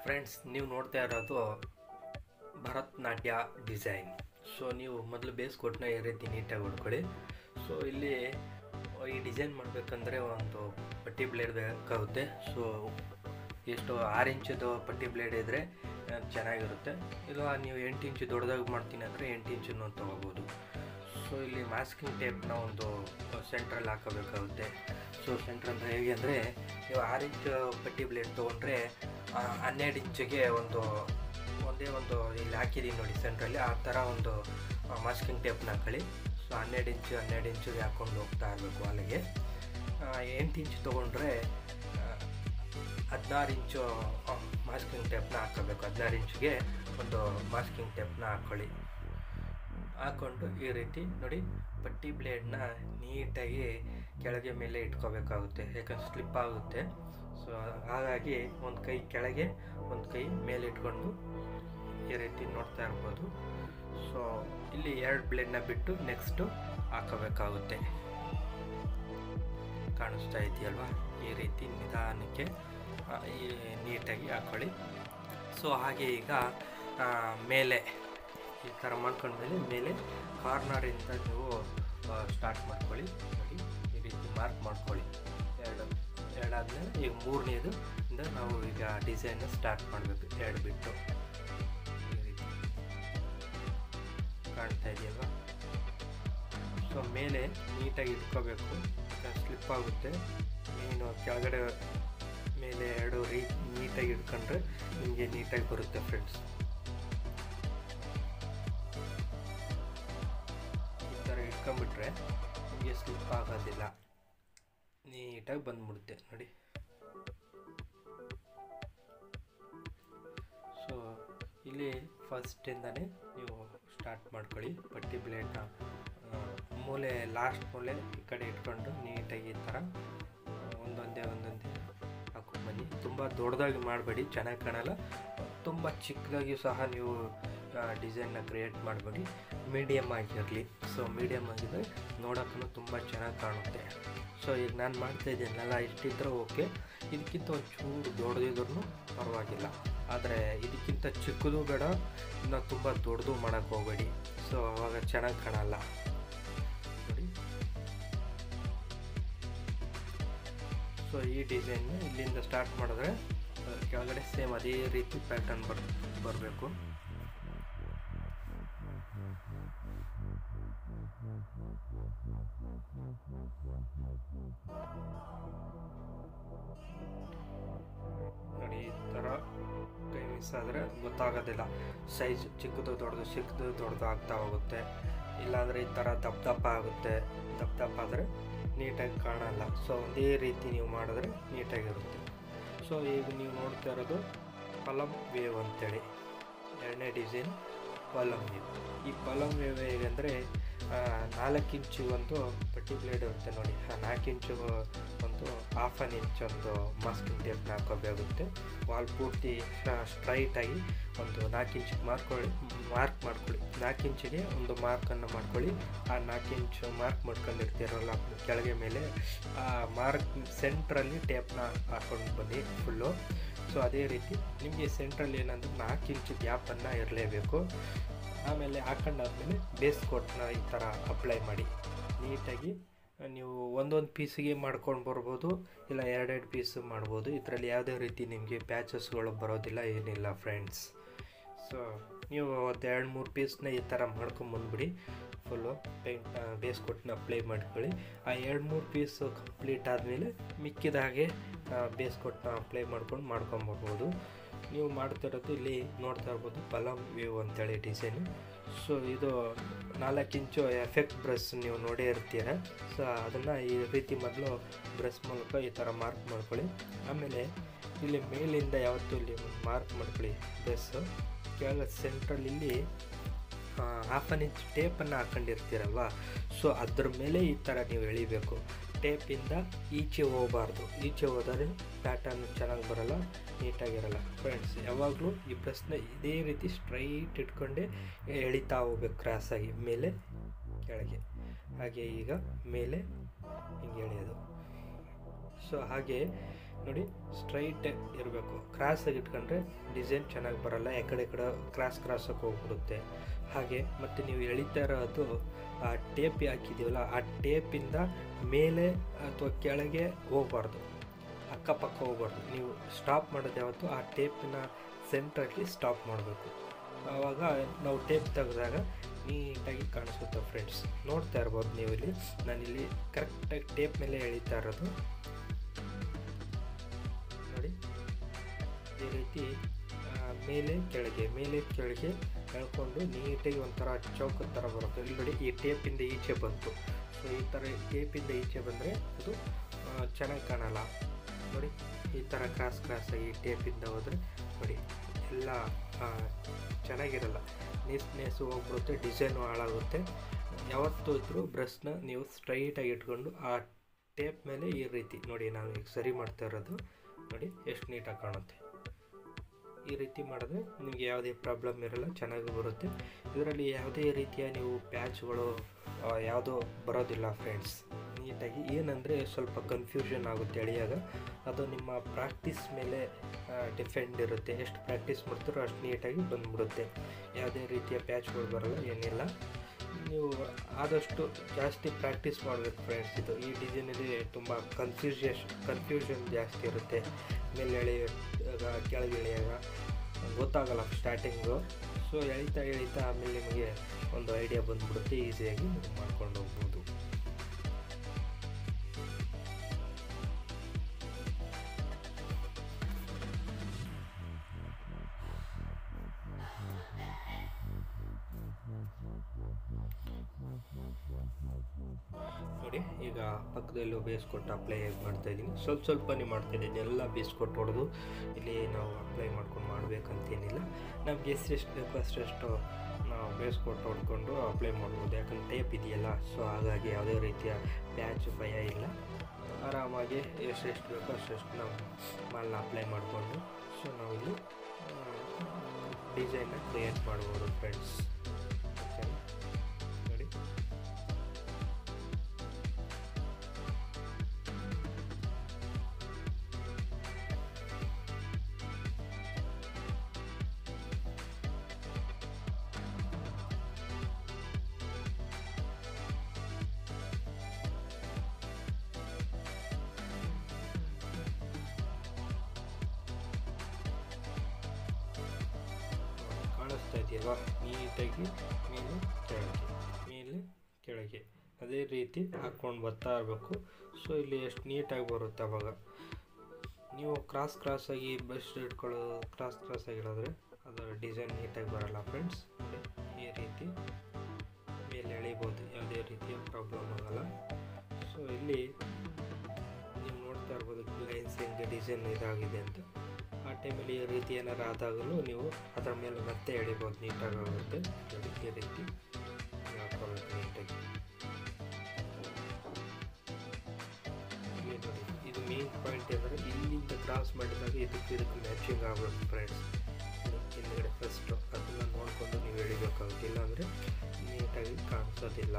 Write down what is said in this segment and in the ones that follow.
friends ನೀವು ನೋಡ್ತಾ ಇರೋದು ಭರತನಾಟ್ಯ ಡಿಸೈನ್ ಸೊ ನೀವು ಮೊದಲು ಬೇಸ್ ಕೊಟ್ಟನ ಈ ರೀತಿ ನೀಟಾಗಿ ಹೊಡ್ಕೊಳ್ಳಿ ಸೊ ಇಲ್ಲಿ ಈ ಡಿಸೈನ್ ಮಾಡಬೇಕಂದ್ರೆ ಒಂದು ಪಟ್ಟಿ ಬ್ಲೇಡ್ ಬೇಕಾಗುತ್ತೆ ಸೊ ಎಷ್ಟು ಆರು ಇಂಚದು ಪಟ್ಟಿ ಬ್ಲೇಡ್ ಇದ್ದರೆ ಚೆನ್ನಾಗಿರುತ್ತೆ ಇಲ್ಲ ನೀವು ಎಂಟು ಇಂಚು ದೊಡ್ಡದಾಗಿ ಮಾಡ್ತೀನಿ ಅಂದರೆ ಎಂಟು ಇಂಚನ್ನು ತೊಗೋಬೋದು ಸೊ ಇಲ್ಲಿ ಮಾಸ್ಕಿಂಗ್ ಟೇಪ್ನ ಒಂದು ಸೆಂಟ್ರಲ್ಲಿ ಹಾಕೋಬೇಕಾಗುತ್ತೆ ಸೊ ಸೆಂಟ್ರ್ ಅಂದರೆ ಹೇಗೆ ಅಂದರೆ ನೀವು ಆರು ಇಂಚು ಪಟ್ಟಿ ಬ್ಲೇಡ್ ತೊಗೊಂಡ್ರೆ ಹನ್ನೆರಡು ಇಂಚಿಗೆ ಒಂದು ಒಂದೇ ಒಂದು ಇಲ್ಲಿ ಹಾಕಿದ್ದೀನಿ ನೋಡಿ ಸೆಂಟ್ರಲ್ಲಿ ಆ ಥರ ಒಂದು ಮಾಸ್ಕಿಂಗ್ ಟೇಪ್ನ ಹಾಕೊಳ್ಳಿ ಸೊ ಹನ್ನೆರಡು ಇಂಚು ಹನ್ನೆರಡು ಇಂಚಿಗೆ ಹಾಕ್ಕೊಂಡು ಹೋಗ್ತಾ ಇರಬೇಕು ಅಲ್ಲಿಗೆ ಎಂಟು ಇಂಚು ತೊಗೊಂಡ್ರೆ ಹದಿನಾರು ಇಂಚು ಮಾಸ್ಕಿಂಗ್ ಟೇಪ್ನ ಹಾಕೋಬೇಕು ಹದಿನಾರು ಇಂಚಿಗೆ ಒಂದು ಮಾಸ್ಕಿಂಗ್ ಟೇಪ್ನ ಹಾಕ್ಕೊಳ್ಳಿ ಹಾಕ್ಕೊಂಡು ಈ ರೀತಿ ನೋಡಿ ಪಟ್ಟಿ ಬ್ಲೇಡ್ನ ನೀಟಾಗಿ ಕೆಳಗೆ ಮೇಲೆ ಇಟ್ಕೋಬೇಕಾಗುತ್ತೆ ಯಾಕಂದ್ರೆ ಸ್ಲಿಪ್ ಆಗುತ್ತೆ ಸೊ ಹಾಗಾಗಿ ಒಂದು ಕೈ ಕೆಳಗೆ ಒಂದು ಕೈ ಮೇಲೆ ಇಟ್ಕೊಂಡು ಈ ರೀತಿ ನೋಡ್ತಾ ಇರ್ಬೋದು ಸೊ ಇಲ್ಲಿ ಎರಡು ಬ್ಲೇಡ್ನ ಬಿಟ್ಟು ನೆಕ್ಸ್ಟು ಹಾಕೋಬೇಕಾಗುತ್ತೆ ಕಾಣಿಸ್ತಾ ಇದೆಯಲ್ವಾ ಈ ರೀತಿ ನಿಧಾನಕ್ಕೆ ಆ, ಈ ನೀಟಾಗಿ ಹಾಕ್ಕೊಳ್ಳಿ ಸೊ ಹಾಗೆ ಈಗ ಆ, ಮೇಲೆ ಈ ಥರ ಮಾಡ್ಕೊಂಡ್ಮೇಲೆ ಮೇಲೆ ಕಾರ್ನರಿಂದ ನೀವು ಸ್ಟಾರ್ಟ್ ಮಾಡ್ಕೊಳ್ಳಿ ನೋಡಿ ಈ ರೀತಿ ಮಾರ್ಕ್ ಮಾಡ್ಕೊಳ್ಳಿ ಎರಡು ಎರಡಾದ್ಮೇಲೆ ಈಗ ಮೂರನೇದು ಇಂದ ನಾವು ಈಗ ಡಿಸೈನ್ ಸ್ಟಾರ್ಟ್ ಮಾಡಬೇಕು ಎರಡು ಬಿಟ್ಟು ಈ ರೀತಿ ಕಾಣ್ತಾ ಇದೆಯಲ್ವಾ ಸೊ ಮೇಲೆ ನೀಟಾಗಿ ಇಟ್ಕೋಬೇಕು ಸ್ಲಿಪ್ ಆಗುತ್ತೆ ನೀನು ಕೆಳಗಡೆ ಮೇಲೆ ಎರಡು ರೀ ನೀಟಾಗಿ ಇಟ್ಕೊಂಡ್ರೆ ನಿಮಗೆ ನೀಟಾಗಿ ಬರುತ್ತೆ ಫ್ರೆಂಡ್ಸ್ ಈ ಥರ ಇಟ್ಕೊಂಡ್ಬಿಟ್ರೆ ನಿಮಗೆ ಸ್ಲಿಪ್ ಆಗೋದಿಲ್ಲ ನೀಟಾಗಿ ಬಂದ್ಬಿಡುತ್ತೆ ನೋಡಿ ಸೊ ಇಲ್ಲಿ ಫಸ್ಟಿಂದನೇ ನೀವು ಸ್ಟಾರ್ಟ್ ಮಾಡ್ಕೊಳ್ಳಿ ಪಟ್ಟಿ ಬ್ಲೇಡ್ನ ಮೂಲೆ ಲಾಸ್ಟ್ ಮೂಲೆ ಈ ಕಡೆ ಇಟ್ಕೊಂಡು ನೀಟಾಗಿ ಈ ಥರ ಆ, ಒಂದೊಂದೇ ಒಂದೊಂದೇ ಹಾಕೊಂಡು ಬನ್ನಿ ತುಂಬ ದೊಡ್ಡದಾಗಿ ಮಾಡಬೇಡಿ ಚೆನ್ನಾಗಿ ಕಾಣಲ್ಲ ತುಂಬ ಚಿಕ್ಕದಾಗಿ ಸಹ ನೀವು ಡಿಸೈನ್ನ ಕ್ರಿಯೇಟ್ ಮಾಡಬೇಡಿ ಮೀಡಿಯಮ್ ಆಗಿರಲಿ ಸೊ ಮೀಡಿಯಮ್ ಆಗಿದ್ದರೆ ನೋಡೋಕ್ಕೂ ತುಂಬ ಚೆನ್ನಾಗಿ ಕಾಣುತ್ತೆ ಸೊ ಈಗ ನಾನು ಮಾಡ್ತಾ ಇದ್ದೀನಲ್ಲ ಇಷ್ಟಿದ್ರೆ ಓಕೆ ಇದಕ್ಕಿಂತ ಒಂಚೂರು ದೊಡ್ಡದಿದ್ರೂ ಪರವಾಗಿಲ್ಲ ಆದರೆ ಇದಕ್ಕಿಂತ ಚಿಕ್ಕದು ಬೇಡ ಇನ್ನು ತುಂಬ ದೊಡ್ಡದು ಮಾಡೋಕ್ಕೆ ಹೋಗಬೇಡಿ ಸೊ ಅವಾಗ ಚೆನ್ನಾಗಿ ಕಾಣಲ್ಲ ನೋಡಿ ಸೊ ಈ ಡಿಸೈನ್ ಇಲ್ಲಿಂದ ಸ್ಟಾರ್ಟ್ ಮಾಡಿದ್ರೆ ಅದ್ರ ಕೆಳಗಡೆ ಸೇಮ್ ಅದೇ ರೀತಿ ಪ್ಯಾಟರ್ನ್ ಬರ್ ಬರಬೇಕು ನೋಡಿ ಈ ಥರ ಕೈ ಮಿಸ್ ಆದರೆ ಗೊತ್ತಾಗೋದಿಲ್ಲ ಸೈಜ್ ಚಿಕ್ಕದು ದೊಡ್ಡದು ಚಿಕ್ಕದು ದೊಡ್ಡದು ಆಗ್ತಾ ಹೋಗುತ್ತೆ ಇಲ್ಲಾಂದರೆ ಈ ಥರ ದಪ್ಪ ದಪ್ಪ ಆಗುತ್ತೆ ದಪ್ಪ ದಪ್ಪ ಆದರೆ ನೀಟಾಗಿ ಕಾಣಲ್ಲ ಸೊ ಒಂದೇ ರೀತಿ ನೀವು ಮಾಡಿದ್ರೆ ನೀಟಾಗಿರುತ್ತೆ ಸೊ ಈಗ ನೀವು ನೋಡ್ತಾ ಇರೋದು ಪಲಂ ವೇವ್ ಅಂತೇಳಿ ಎರಡನೇ ಡಿಸೈನ್ ಪಲಂ ವೇವ್ ಈ ಪಲಂ ವೇವ್ ಹೇಗೆಂದರೆ ನಾಲ್ಕು ಇಂಚು ಒಂದು ಪಟ್ಟಿ ಬ್ಲೇಡ್ ಇರುತ್ತೆ ನೋಡಿ ಆ ನಾಲ್ಕು ಇಂಚು ಒಂದು ಹಾಫ್ ಅನ್ ಇಂಚ್ ಒಂದು ಮಾಸ್ಕಿಂಗ್ ಟೇಪ್ನ ಹಾಕೋಬೇಕಾಗುತ್ತೆ ವಾಲ್ ಪೂರ್ತಿ ಸ್ಟ್ರೈಟಾಗಿ ಒಂದು ನಾಲ್ಕು ಇಂಚಿಗೆ ಮಾರ್ಕೊಳ್ಳಿ ಮಾರ್ಕ್ ಮಾಡ್ಕೊಳ್ಳಿ ನಾಲ್ಕು ಇಂಚಿಗೆ ಒಂದು ಮಾರ್ಕನ್ನು ಮಾಡ್ಕೊಳ್ಳಿ ಆ ನಾಲ್ಕು ಇಂಚು ಮಾರ್ಕ್ ಮಾಡ್ಕೊಂಡಿರ್ತೀರಲ್ಲ ಕೆಳಗೆ ಮೇಲೆ ಆ ಮಾರ್ಕ್ ಸೆಂಟ್ರಲ್ಲಿ ಟೇಪ್ನ ಹಾಕೊಂಡು ಬನ್ನಿ ಫುಲ್ಲು ಸೊ ಅದೇ ರೀತಿ ನಿಮಗೆ ಸೆಂಟ್ರಲ್ಲಿ ಏನಂದ್ರೆ ನಾಲ್ಕು ಇಂಚು ಗ್ಯಾಪನ್ನು ಇರಲೇಬೇಕು ಆಮೇಲೆ ಹಾಕೊಂಡಾದ್ಮೇಲೆ ಬೇಸ್ ಕೋಟ್ನ ಈ ಥರ ಅಪ್ಲೈ ಮಾಡಿ ನೀಟಾಗಿ ನೀವು ಒಂದೊಂದು ಪೀಸಿಗೆ ಮಾಡ್ಕೊಂಡು ಬರ್ಬೋದು ಇಲ್ಲ ಎರಡೆರಡು ಪೀಸು ಮಾಡ್ಬೋದು ಇದರಲ್ಲಿ ಯಾವುದೇ ರೀತಿ ನಿಮಗೆ ಪ್ಯಾಚಸ್ಗಳು ಬರೋದಿಲ್ಲ ಏನಿಲ್ಲ ಫ್ರೆಂಡ್ಸ್ ಸೊ ನೀವು ಒಂದು ಎರಡು ಮೂರು ಪೀಸ್ನ ಈ ಥರ ಮಾಡ್ಕೊಂಬಂದ್ಬಿಡಿ ಫುಲ್ಲು ಪೇಂಟ್ ಬೇಸ್ ಕೊಟ್ಟನ್ನ ಅಪ್ಲೈ ಮಾಡ್ಕೊಳ್ಳಿ ಆ ಎರಡು ಮೂರು ಪೀಸು ಕಂಪ್ಲೀಟ್ ಆದಮೇಲೆ ಮಿಕ್ಕಿದ ಹಾಗೆ ಬೇಸ್ ಕೊಟ್ಟನ್ನ ಅಪ್ಲೈ ಮಾಡ್ಕೊಂಡು ಮಾಡ್ಕೊಂಬರ್ಬೋದು ನೀವು ಮಾಡ್ತಿರೋದು ಇಲ್ಲಿ ನೋಡ್ತಾ ಇರ್ಬೋದು ಪಲಂ ವ್ಯೂ ಅಂತೇಳಿ ಡಿಸೈನು ಸೊ ಇದು ನಾಲ್ಕು ಇಂಚು ಎಫೆಕ್ಟ್ ಬ್ರಷ್ ನೀವು ನೋಡೇ ಇರ್ತೀರ ಸೊ ಅದನ್ನು ಈ ರೀತಿ ಮೊದಲು ಬ್ರಷ್ ಮೂಲಕ ಈ ಥರ ಮಾರ್ಕ್ ಮಾಡ್ಕೊಳ್ಳಿ ಆಮೇಲೆ ಇಲ್ಲಿ ಮೇಲಿಂದ ಯಾವತ್ತೂ ಇಲ್ಲಿ ಮಾರ್ಕ್ ಮಾಡ್ಕೊಳ್ಳಿ ಬ್ರಸ್ಸು ಕೆಳಗೆ ಸೆಂಟ್ರಲ್ಲಿ ಇಲ್ಲಿ ಹಾಫ್ ಅನ್ ಇಂಚ್ ಟೇಪನ್ನು ಹಾಕೊಂಡಿರ್ತೀರಲ್ವ ಸೊ ಅದ್ರ ಮೇಲೆ ಈ ಥರ ನೀವು ಎಳಿಬೇಕು ಟೇಪಿಂದ ಈಚೆ ಹೋಗಬಾರ್ದು ಈಚೆ ಹೋದರೆ ಪ್ಯಾಟರ್ನ್ ಚೆನ್ನಾಗಿ ಬರಲ್ಲ ನೀಟಾಗಿರಲ್ಲ ಫ್ರೆಂಡ್ಸ್ ಯಾವಾಗಲೂ ಈ ಬ್ರಷ್ನ ಇದೇ ರೀತಿ ಸ್ಟ್ರೈಟ್ ಇಟ್ಕೊಂಡೇ ಎಳಿತಾ ಹೋಗ್ಬೇಕು ಕ್ರಾಸಾಗಿ ಮೇಲೆ ಕೆಳಗೆ ಹಾಗೆ ಈಗ ಮೇಲೆ ಹಿಂಗೆ ಎಳೆಯೋದು ಸೊ ಹಾಗೆ ನೋಡಿ ಸ್ಟ್ರೈಟ್ ಇರಬೇಕು ಕ್ರಾಸಾಗಿ ಇಟ್ಕೊಂಡ್ರೆ ಡಿಸೈನ್ ಚೆನ್ನಾಗಿ ಬರಲ್ಲ ಯಾಕಡೆ ಕಡೆ ಕ್ರಾಸ್ ಕ್ರಾಸಾಗಿ ಹೋಗ್ಬಿಡುತ್ತೆ ಹಾಗೆ ಮತ್ತು ನೀವು ಎಳಿತಾ ಇರೋದು ಆ ಟೇಪ್ ಹಾಕಿದ್ದೀವಲ್ಲ ಆ ಟೇಪಿಂದ ಮೇಲೆ ಅಥವಾ ಕೆಳಗೆ ಹೋಗಬಾರ್ದು ಅಕ್ಕಪಕ್ಕ ಹೋಗ್ಬಾರ್ದು ನೀವು ಸ್ಟಾಪ್ ಮಾಡೋದು ಯಾವತ್ತು ಆ ಟೇಪಿನ ಸೆಂಟ್ರಲ್ಲಿ ಸ್ಟಾಪ್ ಮಾಡಬೇಕು ಆವಾಗ ನಾವು ಟೇಪ್ ತೆಗೆದಾಗ ನೀಟಾಗಿ ಕಾಣಿಸುತ್ತೆ ಫ್ರೆಂಡ್ಸ್ ನೋಡ್ತಾ ಇರ್ಬೋದು ನೀವು ಇಲ್ಲಿ ನಾನಿಲ್ಲಿ ಕರೆಕ್ಟಾಗಿ ಟೇಪ್ ಮೇಲೆ ಎಳಿತಾ ಇರೋದು ನೋಡಿ ಈ ರೀತಿ ಆ, ಮೇಲೆ ಕೆಳಗೆ ಮೇಲೆ ಕೆಳಗೆ ಎಳ್ಕೊಂಡು ನೀಟಾಗಿ ಒಂಥರ ಚೌಕದ ಥರ ಬರುತ್ತೆ ಇಲ್ಲಿ ನೋಡಿ ಈ ಟೇಪಿಂದ ಈಚೆ ಬಂತು ಸೊ ಈ ಥರ ಟೇಪಿಂದ ಈಚೆ ಬಂದರೆ ಅದು ಚೆನ್ನಾಗಿ ಕಾಣಲ್ಲ ನೋಡಿ ಈ ಥರ ಕ್ರಾಸ್ ಕ್ರಾಸಾಗಿ ಟೇಪಿಂದ ಹೋದರೆ ನೋಡಿ ಎಲ್ಲ ಆ, ಚೆನ್ನಾಗಿರಲ್ಲ ನೀಟ್ನೆಸ್ಸು ಹೋಗ್ಬಿಡುತ್ತೆ ಡಿಸೈನು ಹಾಳಾಗುತ್ತೆ ಯಾವತ್ತೂ ಇದ್ರೂ ಬ್ರಷ್ನ ನೀವು ಸ್ಟ್ರೈಟಾಗಿ ಇಟ್ಕೊಂಡು ಆ ಟೇಪ್ ಮೇಲೆ ಈ ರೀತಿ ನೋಡಿ ನಾನು ಈಗ ಸರಿ ಮಾಡ್ತಾ ಇರೋದು ನೋಡಿ ಎಷ್ಟು ನೀಟಾಗಿ ಕಾಣುತ್ತೆ ಈ ರೀತಿ ಮಾಡಿದ್ರೆ ನಿಮಗೆ ಯಾವುದೇ ಪ್ರಾಬ್ಲಮ್ ಇರಲ್ಲ ಚೆನ್ನಾಗಿ ಬರುತ್ತೆ ಇದರಲ್ಲಿ ಯಾವುದೇ ರೀತಿಯ ನೀವು ಪ್ಯಾಚ್ಗಳು ಯಾವುದೋ ಬರೋದಿಲ್ಲ ಫ್ರೆಂಡ್ಸ್ ನೀಟಾಗಿ ಏನಂದರೆ ಸ್ವಲ್ಪ ಕನ್ಫ್ಯೂಷನ್ ಆಗುತ್ತೆ ಎಳೆಯಾಗ ಅದು ನಿಮ್ಮ ಪ್ರಾಕ್ಟೀಸ್ ಮೇಲೆ ಡಿಫೆಂಡ್ ಇರುತ್ತೆ ಎಷ್ಟು ಪ್ರಾಕ್ಟೀಸ್ ಮಾಡ್ತಾರೋ ಅಷ್ಟು ನೀಟಾಗಿ ಬಂದ್ಬಿಡುತ್ತೆ ಯಾವುದೇ ರೀತಿಯ ಪ್ಯಾಚ್ಗಳು ಬರಲ್ಲ ಏನಿಲ್ಲ ನೀವು ಆದಷ್ಟು ಜಾಸ್ತಿ ಪ್ರಾಕ್ಟೀಸ್ ಮಾಡಬೇಕು ಫ್ರೆಂಡ್ಸ್ ಇದು ಈ ಡಿಸೈನಲ್ಲಿ ತುಂಬ ಕನ್ಫ್ಯೂಷನ್ ಕನ್ಫ್ಯೂಷನ್ ಜಾಸ್ತಿ ಇರುತ್ತೆ ಮೇಲೆ ಎಳೆಯುವಾಗ ಕೆಳಗೆ ಎಳೆಯುವಾಗ ಗೊತ್ತಾಗಲ್ಲ ಸ್ಟಾರ್ಟಿಂಗು ಸೊ ಎಳಿತಾ ಎಳಿತಾ ಆಮೇಲೆ ನಿಮಗೆ ಒಂದು ಐಡಿಯಾ ಬಂದ್ಬಿಡುತ್ತೆ ಈಸಿಯಾಗಿ ನೀವು ಮಾಡ್ಕೊಂಡು ಹೋಗ್ಬೋದು ನೋಡಿ ಈಗ ಪಕ್ಕದಲ್ಲೂ ಬೇಯಿಸ್ಕೊಟ್ಟು ಅಪ್ಲೈ ಹೇಗೆ ಮಾಡ್ತಾ ಇದ್ದೀನಿ ಸ್ವಲ್ಪ ಸ್ವಲ್ಪನೇ ಮಾಡ್ತಾ ಇದ್ದೀನಿ ಎಲ್ಲ ಬೇಯಿಸ್ಕೊಟ್ಟು ಹೊಡೆದು ಇಲ್ಲಿ ನಾವು ಅಪ್ಲೈ ಮಾಡ್ಕೊಂಡು ಮಾಡಬೇಕಂತೇನಿಲ್ಲ ನಮ್ಗೆ ಎಷ್ಟೆಷ್ಟು ಬೇಕೋ ಅಷ್ಟೆಷ್ಟು ನಾವು ಬೇಯಿಸ್ಕೊಟ್ಟು ಹೊಡ್ಕೊಂಡು ಅಪ್ಲೈ ಮಾಡ್ಬೋದು ಯಾಕಂದ್ರೆ ಟೇಪ್ ಇದೆಯಲ್ಲ ಸೊ ಹಾಗಾಗಿ ಯಾವುದೇ ರೀತಿಯ ಪ್ಯಾಚ್ ಭಯ ಇಲ್ಲ ಆರಾಮಾಗಿ ಎಷ್ಟೆಷ್ಟು ಬೇಕೋ ಅಷ್ಟೆಷ್ಟು ನಾವು ಮಾಲ್ನ ಅಪ್ಲೈ ಮಾಡಿಕೊಂಡು ಸೊ ನಾವಿಲ್ಲಿ ಡಿಸೈನ್ನ ಕ್ರಿಯೇಟ್ ಮಾಡ್ಬೋದು ಫ್ರೆಂಡ್ಸ್ ಓಕೆನಾ ನೋಡಿ ಕಾಣಿಸ್ತಾ ಇದೆಯಲ್ವಾ ನೀಟಾಗಿ ಮೇಲೆ ಕೆಳಗೆ ಮೇಲೆ ಕೆಳಗೆ ಅದೇ ರೀತಿ ಹಾಕ್ಕೊಂಡು ಬರ್ತಾ ಇರಬೇಕು ಸೊ ಇಲ್ಲಿ ಎಷ್ಟು ನೀಟಾಗಿ ಬರುತ್ತೆ ಅವಾಗ ನೀವು ಕ್ರಾಸ್ ಕ್ರಾಸಾಗಿ ಬ್ರಷ್ ಇಟ್ಕೊಳ್ಳೋದು ಕ್ರಾಸ್ ಕ್ರಾಸಾಗಿ ಇಡೋದ್ರೆ ಅದರ ಡಿಸೈನ್ ನೀಟಾಗಿ ಬರಲ್ಲ ಫ್ರೆಂಡ್ಸ್ ಈ ರೀತಿ ಮೇಲೆ ಎಳಿಬೋದು ಯಾವುದೇ ರೀತಿಯ ಪ್ರಾಬ್ಲಮ್ ಆಗಲ್ಲ ಸೊ ಇಲ್ಲಿ ನೀವು ನೋಡ್ತಾ ಇರ್ಬೋದು ಲೈನ್ಸ್ ಹೆಂಗೆ ಡಿಸೈನ್ ಇದಾಗಿದೆ ಅಂತ ಆ ಟೈಮಲ್ಲಿ ಈ ರೀತಿ ಏನಾರು ಆದಾಗಲೂ ನೀವು ಅದರ ಮೇಲೆ ಮತ್ತೆ ಎಳಿಬೋದು ನೀಟಾಗಿ ಆಗುತ್ತೆ ನೋಡಿ ಈ ರೀತಿ ಹಾಕೋಬೇಕು ನೀಟಾಗಿ ಇಲ್ಲಿ ನೋಡಿ ಇದು ಮೇನ್ ಪಾಯಿಂಟ್ ಅಂದರೆ ಇಲ್ಲಿಂದ ಕ್ರಾಸ್ ಮಾಡಿದಾಗ ಇದಕ್ಕೆ ಇದಕ್ಕೆ ಮ್ಯಾಚಿಂಗ್ ಆಗಬೇಕು ಫ್ರೆಂಡ್ಸ್ ಹಿಂದ್ಗಡೆ ಫಸ್ಟು ಅದನ್ನು ನೋಡಿಕೊಂಡು ನೀವು ಎಳಿಬೇಕಾಗುತ್ತೆ ಇಲ್ಲಾಂದರೆ ನೀಟಾಗಿ ಕಾಣಿಸೋದಿಲ್ಲ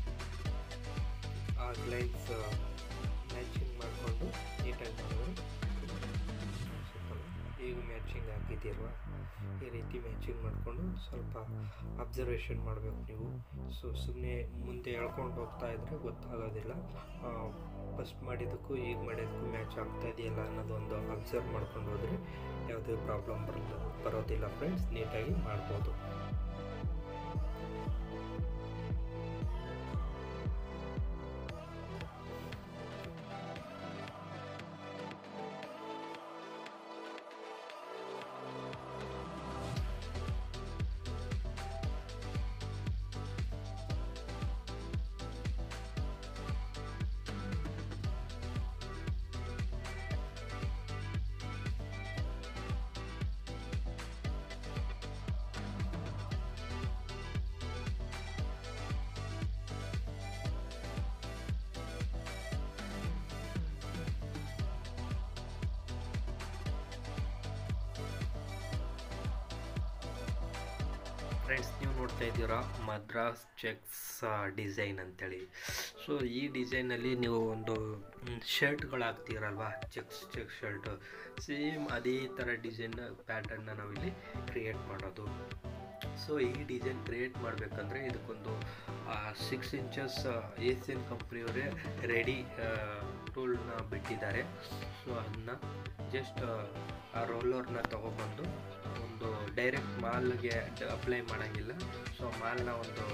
ಆ ಲೈನ್ಸ್ ಮ್ಯಾಚಿಂಗ್ ಮಾಡಿಕೊಂಡು ನೀಟಾಗಿ ಮಾಡಿದ್ರೆ ಅನ್ಸುತ್ತಲ್ಲ ಈಗ ಮ್ಯಾಚಿಂಗ್ ಹಾಕಿದ್ದೀರಲ್ವ ಈ ರೀತಿ ಮ್ಯಾಚಿಂಗ್ ಮಾಡಿಕೊಂಡು ಸ್ವಲ್ಪ ಅಬ್ಸರ್ವೇಷನ್ ಮಾಡಬೇಕು ನೀವು ಸೊ ಸುಮ್ಮನೆ ಮುಂದೆ ಎಳ್ಕೊಂಡು ಹೋಗ್ತಾ ಇದ್ದರೆ ಗೊತ್ತಾಗೋದಿಲ್ಲ ಫಸ್ಟ್ ಮಾಡಿದ್ದಕ್ಕೂ ಈಗ ಮಾಡಿದ್ದಕ್ಕೂ ಮ್ಯಾಚ್ ಆಗ್ತಾ ಇದೆಯಲ್ಲ ಅನ್ನೋದೊಂದು ಅಬ್ಸರ್ವ್ ಮಾಡ್ಕೊಂಡು ಹೋದರೆ ಯಾವುದೇ ಪ್ರಾಬ್ಲಮ್ ಬರಲ್ಲ ಬರೋದಿಲ್ಲ ಫ್ರೆಂಡ್ಸ್ ನೀಟಾಗಿ ಮಾಡ್ಬೋದು ಫ್ರೆಂಡ್ಸ್ ನೀವು ನೋಡ್ತಾ ಇದ್ದೀರಾ ಮದ್ರಾಸ್ ಚೆಕ್ಸ್ ಡಿಸೈನ್ ಅಂತೇಳಿ ಸೊ ಈ ಡಿಸೈನಲ್ಲಿ ನೀವು ಒಂದು ಶರ್ಟ್ಗಳು ಹಾಕ್ತೀರಲ್ವಾ ಚೆಕ್ಸ್ ಚೆಕ್ ಶರ್ಟು ಸೇಮ್ ಅದೇ ಥರ ಡಿಸೈನ್ ಪ್ಯಾಟರ್ನ್ನ ನಾವಿಲ್ಲಿ ಕ್ರಿಯೇಟ್ ಮಾಡೋದು ಸೊ ಈ ಡಿಸೈನ್ ಕ್ರಿಯೇಟ್ ಮಾಡಬೇಕಂದ್ರೆ ಇದಕ್ಕೊಂದು ಸಿಕ್ಸ್ ಇಂಚಸ್ ಏಸಿಯನ್ ಕಂಪ್ನಿಯವರೇ ರೆಡಿ ಟೂಲ್ನ ಬಿಟ್ಟಿದ್ದಾರೆ ಸೊ ಅದನ್ನ ಜಸ್ಟ್ ಆ ರೋಲರ್ನ ತೊಗೊಬಂದು ಒಂದು ಡೈರೆಕ್ಟ್ ಮಾಲ್ಗೆ ಅಪ್ಲೈ ಮಾಡೋಂಗಿಲ್ಲ ಸೊ ಮಾಲ್ನ ಒಂದು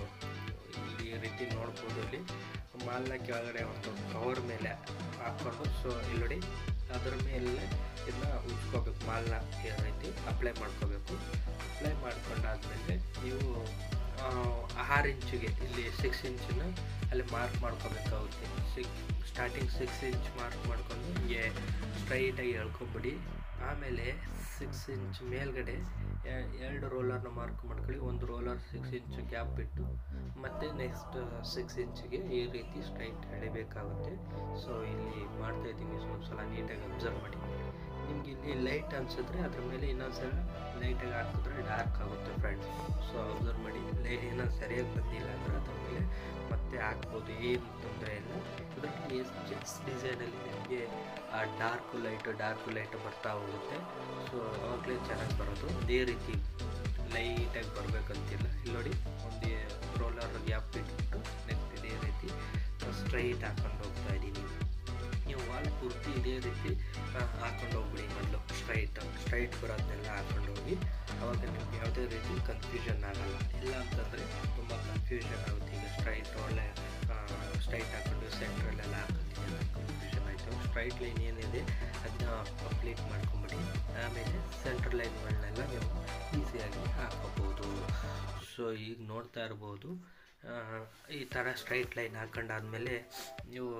ಈ ರೀತಿ ನೋಡ್ಬೋದು ಇಲ್ಲಿ ಮಾಲ್ನ ಕೆಳಗಡೆ ಒಂದು ಕವರ್ ಮೇಲೆ ಹಾಕ್ಕೊಂಡು ಸೊ ಇಲ್ಲಿ ನೋಡಿ ಅದರ ಮೇಲೆ ಇದನ್ನ ಉಜ್ಕೋಬೇಕು ಮಾಲ್ನ ಈ ರೀತಿ ಅಪ್ಲೈ ಮಾಡ್ಕೋಬೇಕು ಅಪ್ಲೈ ಮಾಡ್ಕೊಂಡಾದ್ಮೇಲೆ ನೀವು ಆ, ಆರು ಇಂಚಿಗೆ ಇಲ್ಲಿ ಸಿಕ್ಸ್ ಇಂಚನ್ನ ಅಲ್ಲಿ ಮಾರ್ಕ್ ಮಾಡ್ಕೋಬೇಕಾಗುತ್ತೆ six starting six inch mark ಮಾಡ್ಕೊಂಡು ಹಿಂಗೆ ಸ್ಟ್ರೈಟಾಗಿ ಎಳ್ಕೊಂಬಿಡಿ ಆಮೇಲೆ ಸಿಕ್ಸ್ ಇಂಚ್ ಮೇಲ್ಗಡೆ ಎ- ಎರಡು ರೋಲರ್ನ ಮಾರ್ಕ್ ಮಾಡ್ಕೊಳ್ಳಿ ಒಂದು ರೋಲರ್ ಸಿಕ್ಸ್ ಇಂಚ್ ಗ್ಯಾಪ್ ಬಿಟ್ಟು ಮತ್ತು ನೆಕ್ಸ್ಟ್ ಸಿಕ್ಸ್ ಇಂಚಿಗೆ ಈ ರೀತಿ ಸ್ಟ್ರೈಟ್ ಎಳಿಬೇಕಾಗುತ್ತೆ ಸೊ ಇಲ್ಲಿ ಮಾಡ್ತಾ ಇದ್ದೀನಿ ಸ್ವಲ್ಪ ಸಲ ನೀಟಾಗಿ ಅಬ್ಸರ್ವ್ ಮಾಡಿ ನಿಮ್ಗೆ ಇಲ್ಲಿ ಲೈಟ್ ಅನ್ಸಿದ್ರೆ ಅದ್ರ ಮೇಲೆ ಇನ್ನೊಂದ್ಸಲ ಲೈಟಾಗಿ ಹಾಕಿದ್ರೆ ಡಾರ್ಕ್ ಆಗುತ್ತೆ ಫ್ರೆಂಡ್ಸ್ ಸೊ ಅಬ್ಸರ್ವ್ ಮಾಡಿ ಲೈ ಇನ್ನೊಂದು ಸರಿಯಾಗಿ ಬಂದಿಲ್ಲ ಅಂದರೆ ಅದ್ರ ಮೇಲೆ ಮತ್ತೆ ಹಾಕ್ಬೋದು ಏನು ತೊಂದರೆ ಇಲ್ಲ ಇದರಲ್ಲಿ ಚೆಕ್ಸ್ ಡಿಸೈನಲ್ಲಿ ನಿಮಗೆ ಆ ಡಾರ್ಕು ಲೈಟು ಡಾರ್ಕು ಲೈಟು ಬರ್ತಾ ಹೋಗುತ್ತೆ ಸೊ ಆವಾಗಲೇ ಚೆನ್ನಾಗಿ ಬರೋದು ಇದೇ ರೀತಿ ಲೈಟಾಗಿ ಬರಬೇಕಂತಿಲ್ಲ ಇಲ್ಲಿ ನೋಡಿ ಒಂದು ರೋಲರ್ ಗ್ಯಾಪ್ ಬಿಟ್ಬಿಟ್ಟು ನೆಕ್ಸ್ಟ್ ಇದೇ ರೀತಿ ಸ್ಟ್ರೈಟ್ ಹಾಕೊಂಡು ಹೋಗ್ತಾ ಇದ್ದೀನಿ ನೀವು ವಾಲ್ ಪೂರ್ತಿ ಇದೇ ರೀತಿ ಆ, ಹಾಕೊಂಡು ಹೋಗ್ಬಿಡಿ ಮೊದಲು ಸ್ಟ್ರೈಟ್ ಸ್ಟ್ರೈಟ್ ಬರೋದನ್ನೆಲ್ಲ ಹಾಕೊಂಡು ಹೋಗಿ ಅವಾಗ ನಿಮ್ಗೆ ಯಾವುದೇ ರೀತಿ ಕನ್ಫ್ಯೂಷನ್ ಆಗಲ್ಲ ಇಲ್ಲ ಅಂತಂದರೆ ತುಂಬ ಕನ್ಫ್ಯೂಷನ್ ಆಗುತ್ತೆ ಈಗ ಸ್ಟ್ರೈಟ್ ಒಳ್ಳೆ ಸ್ಟ್ರೈಟ್ ಹಾಕೊಂಡು ಸೆಂಟ್ರಲ್ಲೆಲ್ಲ ಹಾಕೋತೀನಿ ಕನ್ಫ್ಯೂಷನ್ ಆಯಿತು ಸ್ಟ್ರೈಟ್ ಲೈನ್ ಏನಿದೆ ಅದನ್ನ ಕಂಪ್ಲೀಟ್ ಮಾಡ್ಕೊಂಬಿಡಿ ಆಮೇಲೆ ಸೆಂಟ್ರ್ ಲೈನ್ಗಳನ್ನೆಲ್ಲ ನೀವು ಈಸಿಯಾಗಿ ಹಾಕೋಬೋದು ಸೊ ಈಗ ನೋಡ್ತಾ ಇರ್ಬೋದು ಆ, ಈ ಥರ ಸ್ಟ್ರೈಟ್ ಲೈನ್ ಹಾಕೊಂಡಾದ್ಮೇಲೆ ನೀವು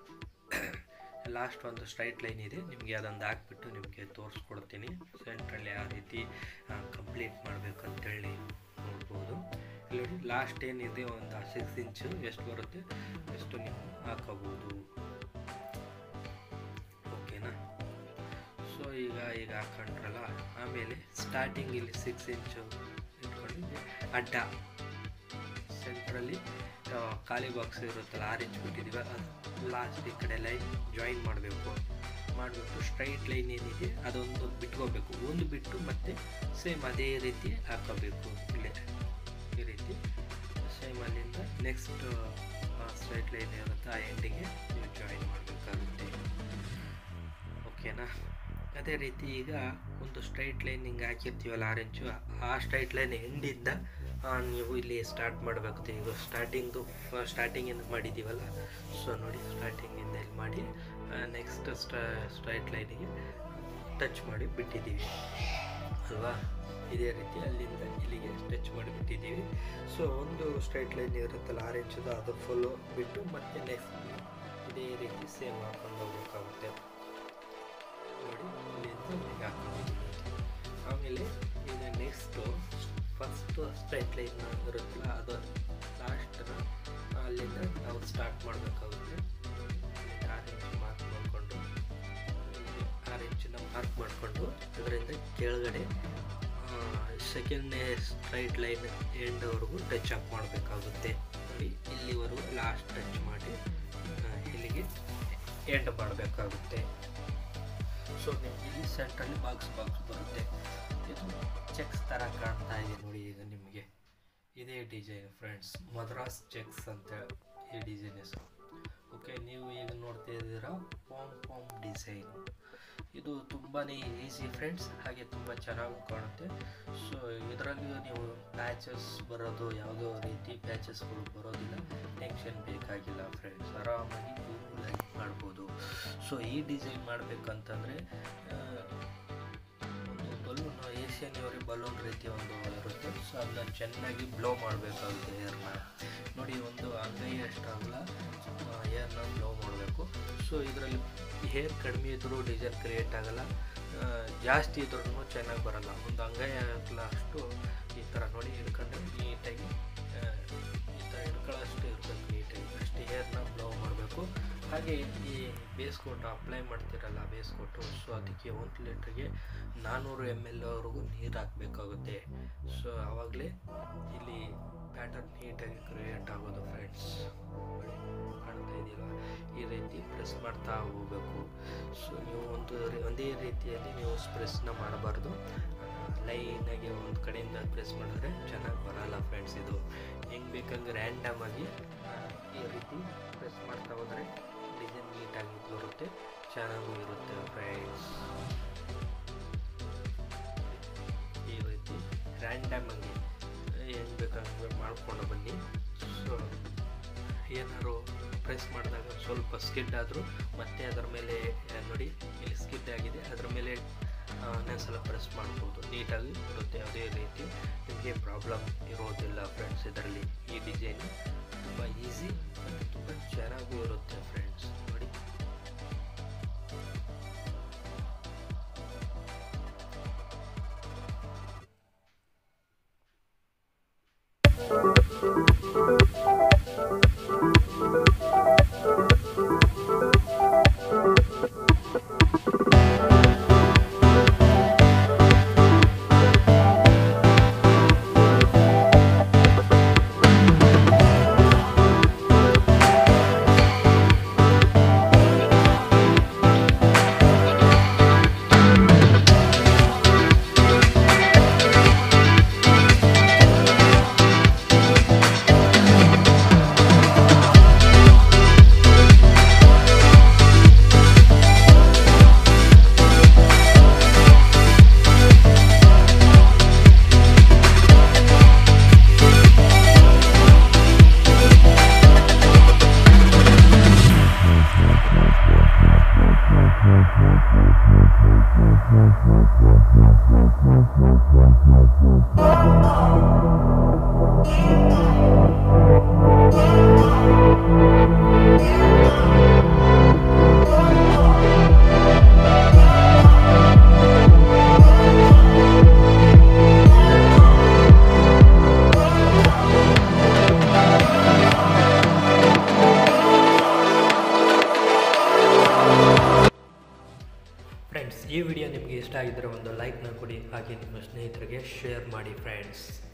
ಲಾಸ್ಟ್ ಒಂದು ಸ್ಟ್ರೈಟ್ ಲೈನ್ ಇದೆ ನಿಮಗೆ ಅದೊಂದು ಹಾಕ್ಬಿಟ್ಟು ನಿಮಗೆ ತೋರಿಸ್ಕೊಡ್ತೀನಿ ಸೆಂಟ್ರಲ್ಲಿ ಯಾವ ರೀತಿ ಕಂಪ್ಲೀಟ್ ಮಾಡಬೇಕಂತೇಳಿ ನೋಡ್ಬೋದು ಇಲ್ಲಿ ನೋಡಿ ಲಾಸ್ಟ್ ಏನಿದೆ ಒಂದು ಸಿಕ್ಸ್ ಇಂಚು ಎಷ್ಟು ಬರುತ್ತೆ ಎಷ್ಟು ನೀವು ಹಾಕೋಬೋದು ಓಕೆನಾ ಸೊ ಈಗ ಈಗ ಹಾಕೊಂಡ್ರಲ್ಲ ಆಮೇಲೆ ಸ್ಟಾರ್ಟಿಂಗ್ ಇಲ್ಲಿ ಸಿಕ್ಸ್ ಇಂಚು ಇಟ್ಕೊಂಡಿದ್ದೆ ಅಡ್ಡ ಸೆಂಟ್ರಲ್ಲಿ ಖಾಲಿ ಬಾಕ್ಸ್ ಇರುತ್ತಲ್ಲ ಆರು ಇಂಚ್ ಬಿಟ್ಟಿದ್ದೀವಿ ಅದು ಲಾಸ್ಟ್ ಈ ಕಡೆ ಲೈನ್ ಜಾಯಿನ್ ಮಾಡಬೇಕು ಮಾಡಿಬಿಟ್ಟು ಸ್ಟ್ರೈಟ್ ಲೈನ್ ಏನಿದೆ ಅದೊಂದು ಬಿಟ್ಕೋಬೇಕು ಒಂದು ಬಿಟ್ಟು ಮತ್ತೆ ಸೇಮ್ ಅದೇ ರೀತಿ ಹಾಕೋಬೇಕು ಇಲ್ಲೇ ಈ ರೀತಿ ಸೇಮ್ ಅಲ್ಲಿಂದ ನೆಕ್ಸ್ಟ್ ಸ್ಟ್ರೈಟ್ ಲೈನ್ ಇರುತ್ತೆ ಆ ಎಂಡಿಗೆ ನೀವು ಜಾಯಿನ್ ಮಾಡಬೇಕಾಗುತ್ತೆ ಓಕೆನಾ ಅದೇ ರೀತಿ ಈಗ ಒಂದು ಸ್ಟ್ರೈಟ್ ಲೈನ್ ಹಿಂಗೆ ಹಾಕಿರ್ತೀವಲ್ಲ ಆರೆಂಜು ಆ ಸ್ಟ್ರೈಟ್ ಲೈನ್ ಎಂಡಿಂದ ಆ, ನೀವು ಇಲ್ಲಿ ಸ್ಟಾರ್ಟ್ ಮಾಡಬೇಕಾಗುತ್ತೆ ಈಗ ಸ್ಟಾರ್ಟಿಂಗು ಸ್ಟಾರ್ಟಿಂಗಿಂದ ಮಾಡಿದ್ದೀವಲ್ಲ ಸೊ ನೋಡಿ ಸ್ಟಾರ್ಟಿಂಗಿಂದ ಇಲ್ಲಿ ಮಾಡಿ ನೆಕ್ಸ್ಟ್ ಸ್ಟ್ರೈಟ್ ಲೈನಿಗೆ ಟಚ್ ಮಾಡಿ ಬಿಟ್ಟಿದ್ದೀವಿ ಅಲ್ವಾ ಇದೇ ರೀತಿ ಅಲ್ಲಿಂದ ಇಲ್ಲಿಗೆ ಟಚ್ ಮಾಡಿ ಬಿಟ್ಟಿದ್ದೀವಿ ಸೊ ಒಂದು ಸ್ಟ್ರೈಟ್ ಲೈನ್ ಇರುತ್ತಲ್ಲ ಆರೆಂಜದು ಅದು ಫುಲ್ಲು ಬಿಟ್ಟು ಮತ್ತೆ ನೆಕ್ಸ್ಟ್ ಇದೇ ರೀತಿ ಸೇಮ್ ಹಾಕೊಂಡು ಹೋಗ್ಬೇಕಾಗುತ್ತೆ ನೋಡಿ ಇಲ್ಲಿಂದ ಇಲ್ಲಿಗೆ ಹಾಕೊಂಡಿದ್ದೀನಿ ಆಮೇಲೆ ಈಗ ನೆಕ್ಸ್ಟು ಫಸ್ಟು ಸ್ಟ್ರೈಟ್ ಲೈನ್ ಇರುತ್ತಲ್ಲ ಅದು ಲಾಸ್ಟನ್ನ ಅಲ್ಲಿಂದ ನಾವು ಸ್ಟಾರ್ಟ್ ಮಾಡಬೇಕಾಗುತ್ತೆ ಆರೆಂಜ್ ಮಾರ್ಕ್ ಮಾಡಿಕೊಂಡು ಆರೆಂಜನ್ನ ಮಾರ್ಕ್ ಮಾಡಿಕೊಂಡು ಅದರಿಂದ ಕೆಳಗಡೆ ಸೆಕೆಂಡ್ನೇ ಸ್ಟ್ರೈಟ್ ಲೈನ್ ಎಂಡ್ವರೆಗೂ ಟಚ್ ಅಪ್ ಮಾಡಬೇಕಾಗುತ್ತೆ ನೋಡಿ ಇಲ್ಲಿವರೆಗೂ ಲಾಸ್ಟ್ ಟಚ್ ಮಾಡಿ ಆ, ಇಲ್ಲಿಗೆ ಎಂಡ್ ಮಾಡಬೇಕಾಗುತ್ತೆ ಸೊ ನಿಮ್ಗೆ ಇಲ್ಲಿ ಸೆಂಟ್ರಲ್ಲಿ ಬಾಕ್ಸ್ ಬಾಕ್ಸ್ ಬರುತ್ತೆ ಇದು ಚೆಕ್ಸ್ ಥರ ಕಾಣ್ತಾ ಇದೆ ನೋಡಿ ಈಗ ನಿಮಗೆ ಇದೇ ಡಿಸೈನ್ ಫ್ರೆಂಡ್ಸ್ ಮದ್ರಾಸ್ ಚೆಕ್ಸ್ ಅಂತ ಈ ಡಿಸೈನ್ ಹೆಸರು ಓಕೆ ನೀವು ಈಗ ನೋಡ್ತಾ ಇದ್ದೀರಾ ಪಾಮ್ ಪಾಮ್ ಡಿಸೈನ್ ಇದು ತುಂಬಾ ಈಸಿ ಫ್ರೆಂಡ್ಸ್ ಹಾಗೆ ತುಂಬ ಚೆನ್ನಾಗಿ ಕಾಣುತ್ತೆ ಸೊ ಇದರಲ್ಲಿ ನೀವು ಪ್ಯಾಚಸ್ ಬರೋದು ಯಾವುದೋ ರೀತಿ ಪ್ಯಾಚಸ್ಗಳು ಬರೋದಿಲ್ಲ ಟೆನ್ಷನ್ ಬೇಕಾಗಿಲ್ಲ ಫ್ರೆಂಡ್ಸ್ ಆರಾಮಾಗಿ ಕೂಲಾಗಿ ಮಾಡ್ಬೋದು ಸೊ ಈ ಡಿಸೈನ್ ಮಾಡಬೇಕಂತಂದರೆ ಒಂದು ಬಲೂನ್ ಏಷ್ಯನ್ ಇವರಿ ಬಲೂನ್ ರೀತಿ ಒಂದು ಇರುತ್ತೆ ಸೊ ಅದನ್ನ ಚೆನ್ನಾಗಿ ಬ್ಲೋ ಮಾಡಬೇಕಾಗುತ್ತೆ ಏರ್ನ ನೋಡಿ ಒಂದು ಅಂಗೈ ಅಷ್ಟಾಗಲ್ಲ ಏರ್ನ ಬ್ಲೋ ಮಾಡಬೇಕು ಸೊ ಇದರಲ್ಲಿ ಹೇರ್ ಕಡಿಮೆ ಇದ್ದರೂ ಡಿಸೈನ್ ಕ್ರಿಯೇಟ್ ಆಗಲ್ಲ ಆ, ಜಾಸ್ತಿ ಇದ್ರೂ ಚೆನ್ನಾಗಿ ಬರಲ್ಲ ಒಂದು ಅಂಗೈ ಆಗಲ್ಲ ಅಷ್ಟು ಈ ಥರ ನೋಡಿ ಹಿಡ್ಕೊಂಡ್ರೆ ನೀಟಾಗಿ ಆ, ಈ ಥರ ಹಿಡ್ಕೊಳ್ಳೋಷ್ಟು ಇರಬೇಕು ನೀಟಾಗಿ ಅಷ್ಟು ಹೇರ್ನ ಬ್ಲೋ ಮಾಡಬೇಕು ಹಾಗೆ ಈ ಬೇಸ್ ಕೋಟು ಅಪ್ಲೈ ಮಾಡ್ತಿರಲ್ಲ ಬೇಸ್ ಕೋಟು ಸೊ ಅದಕ್ಕೆ ಒಂದು ಲೀಟ್ರಿಗೆ ನಾನ್ನೂರು ಎಮ್ ಎಲ್ ವರೆಗೂ ನೀರು ಹಾಕಬೇಕಾಗುತ್ತೆ ಸೊ ಆವಾಗಲೇ ಇಲ್ಲಿ ಪ್ಯಾಟರ್ನ್ ನೀಟಾಗಿ ಕ್ರಿಯೇಟ್ ಆಗೋದು ಫ್ರೆಂಡ್ಸ್ ಕಾಣ್ತಾ ಇದೆಯಲ್ಲ ಈ ರೀತಿ ಪ್ರೆಸ್ ಮಾಡ್ತಾ ಹೋಗಬೇಕು ಸೊ ನೀವು ಒಂದು ರೀ- ಒಂದೇ ರೀತಿಯಲ್ಲಿ ನೀವು ಪ್ರೆಸ್ನ ಮಾಡಬಾರ್ದು ಲೈನಾಗಿ ಒಂದು ಕಡೆಯಿಂದ ಪ್ರೆಸ್ ಮಾಡಿದ್ರೆ ಚೆನ್ನಾಗಿ ಬರಲ್ಲ ಫ್ರೆಂಡ್ಸ್ ಇದು ಹೆಂಗೆ ಬೇಕಂಗೆ ರ್ಯಾಂಡಮ್ ಆಗಿ ಆ, ಈ ರೀತಿ ಪ್ರೆಸ್ ಮಾಡ್ತಾ ಹೋದರೆ ಡಿಸೈನ್ ನೀಟಾಗಿ ಬರುತ್ತೆ ಚೆನ್ನಾಗೂ ಇರುತ್ತೆ ಫ್ರೆಂಡ್ಸ್ ಈ ರೀತಿ ರ್ಯಾಂಡಮ್ ಆಗಿ ಹೆಂಗೆ ಬೇಕಂಗೆ ಮಾಡ್ಕೊಂಡು ಬನ್ನಿ ಸೊ ಏನಾದ್ರು ಪ್ರೆಸ್ ಮಾಡಿದಾಗ ಸ್ವಲ್ಪ ಸ್ಕಿಡ್ ಆದರೂ ಮತ್ತೆ ಅದರ ಮೇಲೆ ಆ, ನೋಡಿ ಇಲ್ಲಿ ಸ್ಕಿಡ್ ಆಗಿದೆ ಅದರ ಮೇಲೆ ಸಲ ಪ್ರೆಸ್ ಮಾಡ್ಬೋದು ನೀಟಾಗಿ ಬರುತ್ತೆ ಅದೇ ರೀತಿ ನಿಮಗೆ ಪ್ರಾಬ್ಲಮ್ ಇರೋದಿಲ್ಲ ಫ್ರೆಂಡ್ಸ್ ಇದರಲ್ಲಿ ಈ ಡಿಸೈನ್ ತುಂಬ ಈಸಿ ಮತ್ತು ತುಂಬ ಚೆನ್ನಾಗೂ ಇರುತ್ತೆ ಫ್ರೆಂಡ್ಸ್ ನೋಡಿ ಫ್ರೆಂಡ್ಸ್ ಈ ವಿಡಿಯೋ ನಿಮಗೆ ಇಷ್ಟ ಆಗಿದ್ದರೆ ಒಂದು ಲೈಕ್ನ ಕೊಡಿ ಹಾಗೆ ನಿಮ್ಮ ಸ್ನೇಹಿತರಿಗೆ ಶೇರ್ ಮಾಡಿ ಫ್ರೆಂಡ್ಸ್